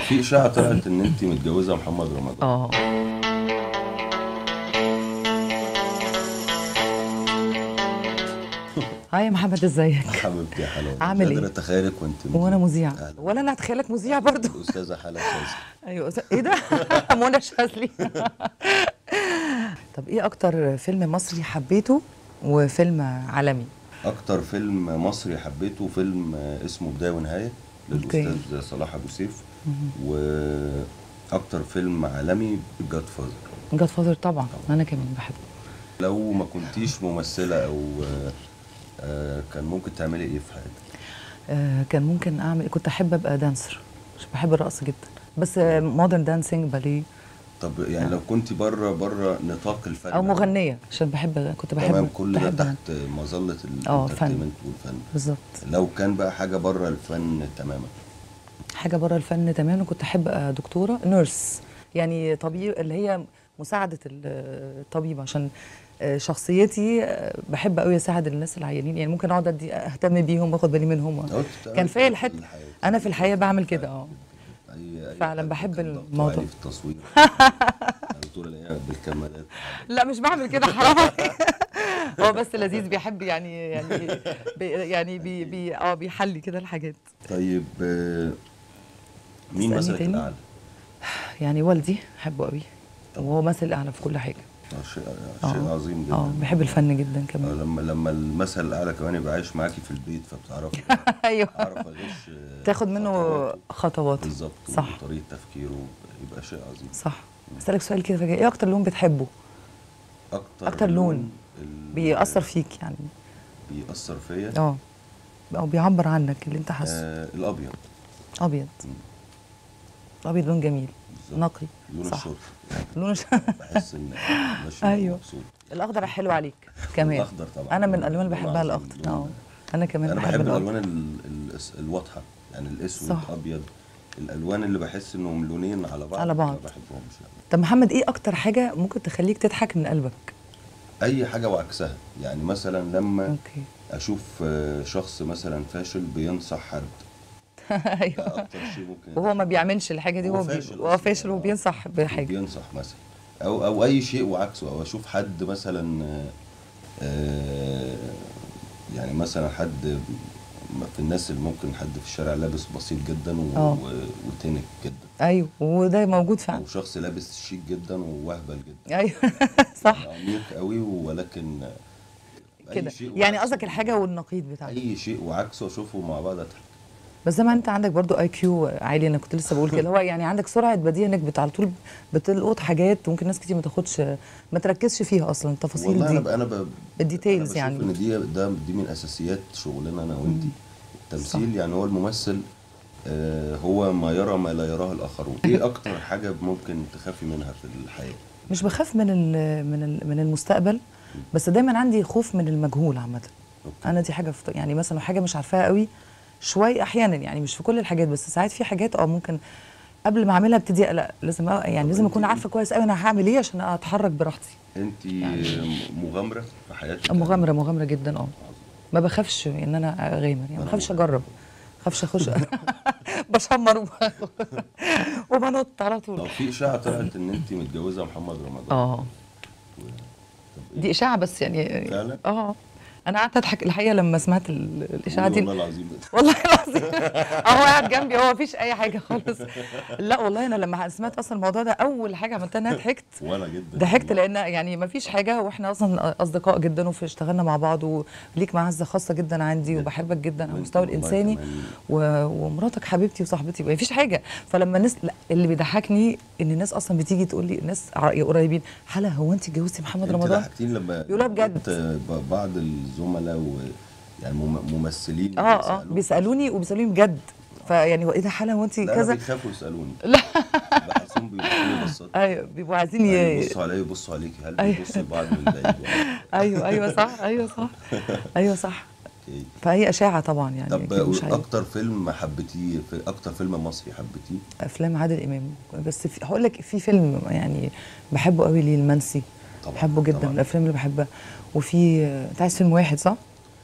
في اشاعه طلعت ان انت متجوزه محمد رمضان اه هاي يا محمد ازيك حبيبتي يا حلاوه عامل مش إيه؟ قادر اتخيلك وانت وانا مذيعة. مذيع أهلا. ولا انا اتخيلك مذيع برضه الاستاذه حلا شاذلي ايوه ايه ده منى شاذلي طب ايه اكتر فيلم مصري حبيته وفيلم عالمي اكتر فيلم مصري حبيته فيلم آه، اسمه بدايه ونهايه أوكي. للاستاذ صلاح ابو سيف واكتر فيلم عالمي جاد فازر جاد فاذر طبعا انا كمان بحبه لو ما كنتيش ممثله او آه، آه، كان ممكن تعملي ايه في حياتك آه كان ممكن اعمل كنت احب ابقى دانسر مش بحب الرقص جدا بس مودرن دانسينج باليه طب يعني لو كنت بره بره نطاق الفن او مغنيه عشان بحب كنت بحب تمام كل ده بحب تحت مظله آه، فن. الانترتينمنت والفن بالظبط لو كان بقى حاجه بره الفن تماما حاجه بره الفن تماما وكنت احب ابقى دكتوره نيرس يعني طبيب اللي هي مساعده ال- الطبيب عشان آه، شخصيتي آه، بحب قوي اساعد الناس العيانين يعني ممكن اقعد ادي اهتم بيهم واخد بالي منهم أو تشتغل كان في فيا الحته الحياة. انا في الحياه بعمل كده اه أي أي فعلا حد بحب كان ضغطه الموضوع. عالي في التصوير يعني طول الايام بالكمالات لا مش بعمل كده حرام عليك. هو بس لذيذ بيحب يعني يعني بي يعني بي بي اه بيحلي كده الحاجات طيب آه، مين تسألني مثلك تاني؟ الاعلى؟ يعني والدي بحبه قوي وهو مثل الاعلى في كل حاجه آه، شيء شيء آه. عظيم جدا اه بحب الفن جدا آه، كمان لما لما المثل الاعلى كمان يبقى عايش معاكي في البيت فبتعرفي ايوه اعرف اغش آه، تاخد منه خطواته. خطوات بالظبط صح وطريقه تفكيره يبقى شيء عظيم صح اسالك سؤال كده فجاه ايه اكتر لون بتحبه اكتر أكتر لون ال- بيأثر فيك يعني بيأثر فيا اه او بيعبر عنك اللي انت حاسه آه الابيض ابيض الابيض لون جميل بالظبط. نقي لون صح الشرطه لون بحس ان ماشي أيوه. مبسوط الاخضر حلو عليك كمان الأخضر طبعاً. انا من الالوان اللي لون بحبها عظيم، الاخضر لون- اه انا كمان انا بحب, بحب الأخضر. الالوان ال- ال- الواضحه يعني الاسود صح. ابيض الالوان اللي بحس انهم لونين على بعض على بعض. ما بحبهمش يعني. طب محمد ايه اكتر حاجه ممكن تخليك تضحك من قلبك اي حاجه وعكسها يعني مثلا لما اوكي اشوف آه، شخص مثلا فاشل بينصح حد ده ايوه اكتر شيء ممكن وهو ما بيعملش الحاجه دي هو هو بي- فاشل هو أصلاً. فاشل آه. وبينصح بحاجه بينصح مثلا او او اي شيء وعكسه او اشوف حد مثلا آه، آه، يعني مثلا حد في الناس اللي ممكن حد في الشارع لابس بسيط جدا و- آه. و- وتنك جدا ايوه وده موجود فعلا او شخص لابس شيك جدا ووهبل جدا ايوه صح عميق قوي ولكن أي كده شيء يعني وعكسه. قصدك الحاجه والنقيض بتاعك اي شيء وعكسه اشوفه مع بعض اضحك بس زي ما انت عندك برضو اي كيو عالي انا كنت لسه بقول كده هو يعني عندك سرعه بديهه انك بت- على طول بتلقط حاجات ممكن ناس كتير ما تاخدش ما تركزش فيها اصلا التفاصيل والله انا دي ب- انا ب... الديتيلز أنا يعني. بشوف ان دي ده دي من اساسيات شغلنا انا وانتي التمثيل يعني هو الممثل آه هو ما يرى ما لا يراه الاخرون ايه اكتر حاجه ممكن تخافي منها في الحياه مش بخاف من ال من ال من المستقبل بس دايما عندي خوف من المجهول عامه أوكي. انا دي حاجه في يعني مثلا لو حاجه مش عارفاها قوي شوي احيانا يعني مش في كل الحاجات بس ساعات في حاجات اه ممكن قبل ما اعملها ابتدي اقلق لازم أ- يعني طب لازم اكون أنت- عارفه كويس قوي انا هعمل ايه عشان اتحرك براحتي انت مغامره في حياتك مغامره مغامره جدا اه ما بخافش ان انا اغامر يعني ما بخافش اجرب ما بخافش اخش بشمر وب- وبنط على طب طول في اشاعه طلعت ان انت متجوزه محمد رمضان اه طب إيه؟ دي اشاعه بس يعني فعلا؟ اه انا قعدت اضحك الحقيقه لما سمعت ال- الاشاعه دي والله العظيم والله العظيم اهو قاعد جنبي هو مفيش اي حاجه خالص لا والله انا لما سمعت اصلا الموضوع ده اول حاجه عملتها ان انا ضحكت وانا جدا ضحكت والله. لان يعني ما فيش حاجه واحنا اصلا اصدقاء جدا واشتغلنا مع بعض وليك معزه خاصه جدا عندي وبحبك جدا على وأنت المستوى والله الانساني كمان. و... ومراتك حبيبتي وصاحبتي ما فيش حاجه فلما الناس لا اللي بيضحكني ان الناس اصلا بتيجي تقول لي ناس ع- قريبين حلا هو انت اتجوزتي محمد انت رمضان ضحكتيني لما بيقولوها بجد. قلت ب- بعض الزملاء و يعني مم- ممثلين اه اه بيسألوك. بيسالوني وبيسالوني بجد فيعني هو ايه ده حلا هو انت لا لا كذا بيخافوا يسالوني لا بحسهم بيبصوا لي بصات ايوه بيبقوا عايزين يعني ي... يبصوا عليا يبصوا عليكي هل أيوة. بيبصوا لبعض من بعيد ولا- ايوه ايوه صح ايوه صح ايوه صح اوكي فهي اشاعه طبعا يعني طب أكيد مش حقيقة. اكتر فيلم حبيتيه في اكتر فيلم مصري حبيتيه افلام عادل امام بس في هقول لك في فيلم يعني بحبه قوي ليه المنسي طبعاً، بحبه جدا طبعاً. من الافلام اللي بحبها وفي انت عايز فيلم واحد صح؟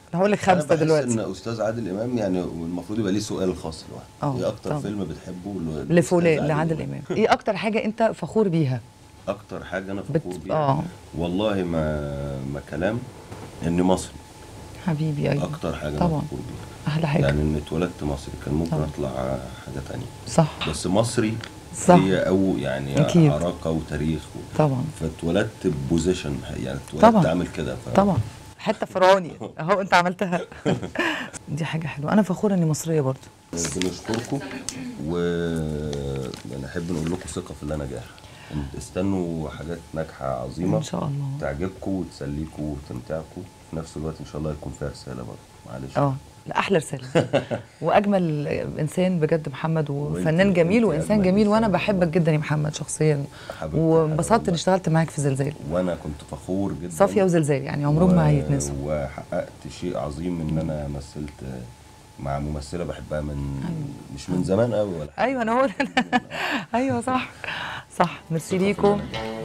هقول لك أنا خمسه بحس دلوقتي ان استاذ عادل امام يعني المفروض يبقى ليه سؤال خاص آه، لوحده ايه اكتر طبعا. فيلم بتحبه ل- لفلان لأستاذ لعادل امام ايه اكتر حاجه انت فخور بيها اكتر حاجه انا بت... فخور بيها اه والله ما ما كلام اني مصري حبيبي ايوه اكتر حاجه انا طبعا. فخور بيها احلى حاجه يعني ان اتولدت مصري كان ممكن طبعا. اطلع حاجه تانية صح بس مصري صح. هي او يعني أكيد. عراقه وتاريخ و... طبعا فاتولدت ببوزيشن يعني طبعا. اتولدت اعمل كده ف... طبعا حته فرعوني اهو انت عملتها دي حاجه حلوه انا فخوره اني مصريه برضو بنشكركم و يعني احب نقول لكم ثقه في النجاح استنوا حاجات ناجحه عظيمه ان شاء الله تعجبكم وتسليكم وتمتعكم في نفس الوقت ان شاء الله يكون فيها رساله برضه معلش اه لا احلى رساله واجمل انسان بجد محمد وفنان وإنت- جميل وإنت وانسان أجمل جميل وانا إنسان بحبك والله. جدا يا محمد شخصيا حبيبتي، وانبسطت والله. اني اشتغلت معاك في زلزال وانا كنت فخور جدا صافيه وزلزال يعني عمرهم ما و- هيتنسوا وحققت شيء عظيم ان انا مثلت مع ممثله بحبها من مش من زمان قوي ولا حاجه ايوه انا هو ايوه صح صح ميرسي ثقة في ليكم النجاح.